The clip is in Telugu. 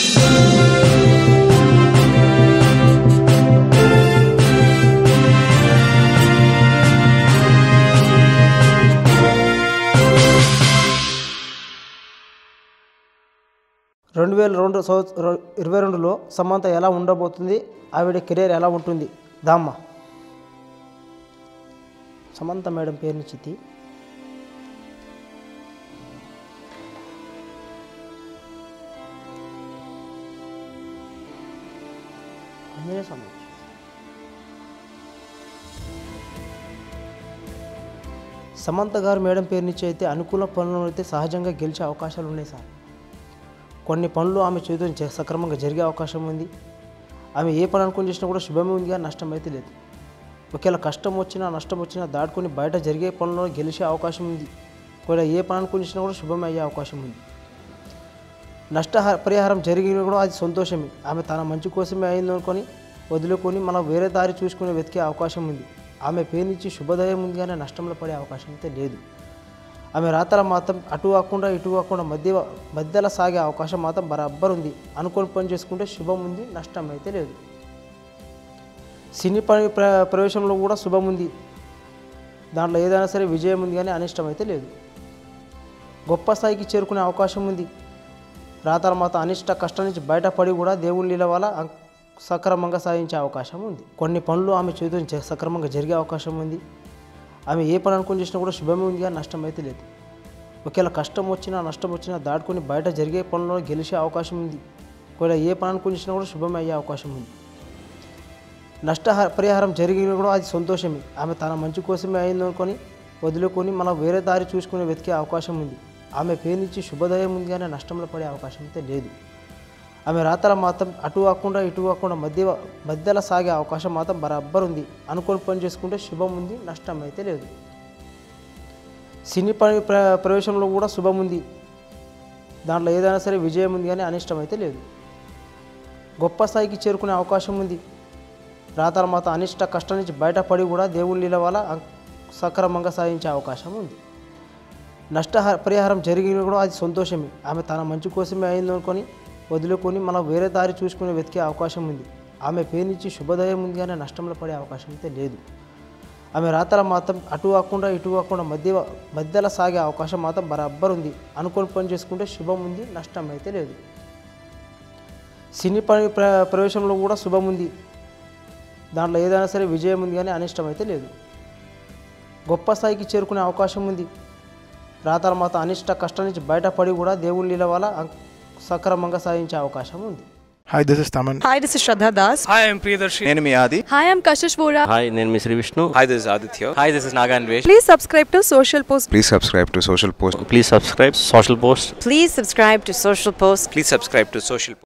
రెండు వేల రెండు సంవత్సర ఇరవై రెండులో సమంత ఎలా ఉండబోతుంది ఆవిడ కెరీర్ ఎలా ఉంటుంది దామ్మ సమంత మేడం పేరుని చితి ఆంజనేయ స్వామి సమంత గారు మేడం పేరు నుంచి అయితే అనుకూల పనులను అయితే సహజంగా గెలిచే అవకాశాలు ఉన్నాయి సార్ కొన్ని పనులు ఆమె చేతులు జ- సక్రమంగా జరిగే అవకాశం ఉంది ఆమె ఏ పని అనుకుని చేసినా కూడా శుభమే ఉంది కానీ నష్టం అయితే లేదు ఒకవేళ కష్టం వచ్చినా నష్టం వచ్చినా దాటుకొని బయట జరిగే పనుల్లో గెలిచే అవకాశం ఉంది ఒకవేళ ఏ పని అనుకుని చేసినా కూడా శుభమే అయ్యే అవకాశం ఉంది నష్ట పరిహారం జరిగిన కూడా అది సంతోషమే ఆమె తన మంచి కోసమే అయింది అనుకొని వదులుకొని మనం వేరే దారి చూసుకునే వెతికే అవకాశం ఉంది ఆమె పేరు నుంచి శుభోదయం ఉంది కానీ నష్టంలో పడే అవకాశం అయితే లేదు ఆమె రాతల మాత్రం అటు కాకుండా ఇటు కాకుండా మధ్య మధ్యలో సాగే అవకాశం మాత్రం బరాబర్ ఉంది అనుకొని పని చేసుకుంటే శుభం ఉంది నష్టం అయితే లేదు సినీ పని ప్ర ప్రవేశంలో కూడా శుభం ఉంది దాంట్లో ఏదైనా సరే విజయం ఉంది కానీ అనిష్టం అయితే లేదు గొప్ప స్థాయికి చేరుకునే అవకాశం ఉంది రాతల మాత అనిష్ట కష్టం నుంచి బయటపడి కూడా దేవుని లీల వల్ల అం- సక్రమంగా సాధించే అవకాశం ఉంది కొన్ని పనులు ఆమె చేతులు జ- సక్రమంగా జరిగే అవకాశం ఉంది ఆమె ఏ పని అనుకుని చేసినా కూడా శుభమే ఉంది కానీ నష్టం అయితే లేదు ఒకవేళ కష్టం వచ్చినా నష్టం వచ్చినా దాటుకొని బయట జరిగే పనుల్లో గెలిచే అవకాశం ఉంది ఒకవేళ ఏ పని అనుకుని చేసినా కూడా శుభమే అయ్యే అవకాశం ఉంది నష్ట పరిహారం జరిగిన కూడా అది సంతోషమే ఆమె తన మంచి కోసమే అయింది అనుకొని వదులుకొని మనం వేరే దారి చూసుకుని వెతికే అవకాశం ఉంది ఆమె పేరు నుంచి శుభోదయం ఉంది కానీ నష్టంలో పడే అవకాశం అయితే లేదు ఆమె రాతల మాత్రం అటు కాకుండా ఇటు కాకుండా మధ్య మధ్యలో సాగే అవకాశం మాత్రం బరాబర్ ఉంది అనుకొని పని చేసుకుంటే శుభం ఉంది నష్టం అయితే లేదు సినీ పని ప్ర ప్రవేశంలో కూడా శుభం ఉంది దాంట్లో ఏదైనా సరే విజయం ఉంది కానీ అనిష్టం అయితే లేదు గొప్ప స్థాయికి చేరుకునే అవకాశం ఉంది రాతల మాత అనిష్ట కష్టం నుంచి బయటపడి కూడా దేవుని లీల వల్ల అం- సక్రమంగా సాధించే అవకాశం ఉంది నష్ట పరిహారం జరిగిన కూడా అది సంతోషమే ఆమె తన మంచి కోసమే అయింది అనుకొని వదులుకొని మనం వేరే దారి చూసుకుని వెతికే అవకాశం ఉంది ఆమె పేరు నుంచి శుభోదయం ఉంది కానీ నష్టంలో పడే అవకాశం అయితే లేదు ఆమె రాతల మాత్రం అటు కాకుండా ఇటు కాకుండా మధ్య మధ్యలో సాగే అవకాశం మాత్రం బరాబర్ ఉంది అనుకొని పని చేసుకుంటే శుభం ఉంది నష్టం అయితే లేదు సినీ పని ప్ర ప్రవేశంలో కూడా శుభం ఉంది దాంట్లో ఏదైనా సరే విజయం ఉంది కానీ అనిష్టం అయితే లేదు గొప్ప స్థాయికి చేరుకునే అవకాశం ఉంది రాతల మాత అనిష్ట కష్టం నుంచి బయటపడి కూడా దేవుని లీల వల్ల అం- సక్రమంగా సాధించే అవకాశం ఉంది Hi, this is Taman. Hi, this is Shraddha Das. Hi, I'm Priyadarshi. నేను మీ ఆది Hi, I'm Kashish Vora. Hi నేను మీ Shri Vishnu Hi, this is Aditya. Hi this is నాగాన్ వేష్ Please subscribe to Social Post. Please subscribe to social post please subscribe social post Please subscribe to Social Post. Please subscribe to Social